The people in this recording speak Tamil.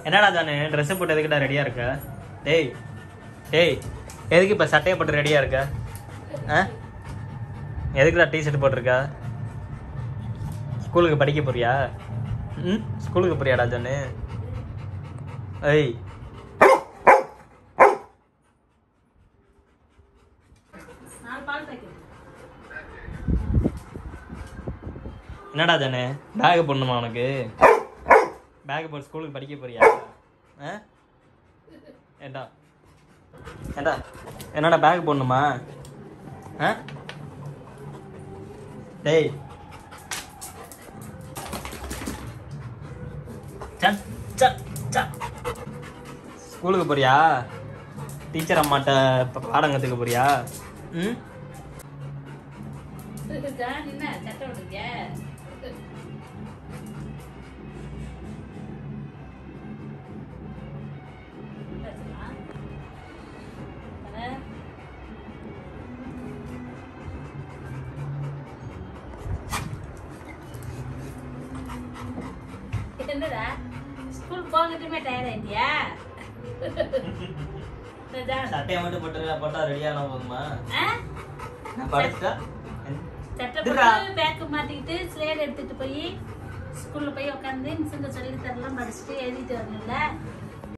என்னடா தானே ட்ரெஸ் போட்டு எதுக்குடா ரெடியா இருக்க டேய் டேய் எதுக்கு இப்ப சட்டையை போட்டு ரெடியா இருக்க ஆ எதுக்குடா டி ஷர்ட் போட்டிருக்க ஸ்கூலுக்கு படிக்க போறியா ம் ஸ்கூலுக்கு போறியாடா ஜானு ஏய் நாலு பால் பாக்கெட் என்னடா ஜானு பேக் போடணுமா உனக்கு பேக் போட்டு ஸ்கூலுக்கு படிக்க போறியா ஆ ஏண்டா ஏண்டா என்னடா பேக் போடணுமா ஆ டேய் ச ச ச ஸ்கூலுக்கு போறியா டீச்சர் அம்மாட்ட ப- பாடம் கற்றுக்க போறியா ம் ஜான் என்ன சட்டை விட்டுருக்க என்னடா ஸ்கூல் போகட்டுமே டயர்ட் ஆயிட்டியா இந்த ஜான் சட்டையை மட்டும் போட்டு போட்டா ரெடியான போதுமா ஆ நான் படிச்சுட்டா சட்டை இதுடா. போட்டு பேக்கு மாட்டிக்கிட்டு ஸ்லேட் எடுத்துட்டு போய் ஸ்கூல்ல போய் உட்காந்து மிஸ்ஸுங்க சொல்லி தரலாம் படிச்சுட்டு எழுதிட்டு வரணும்ல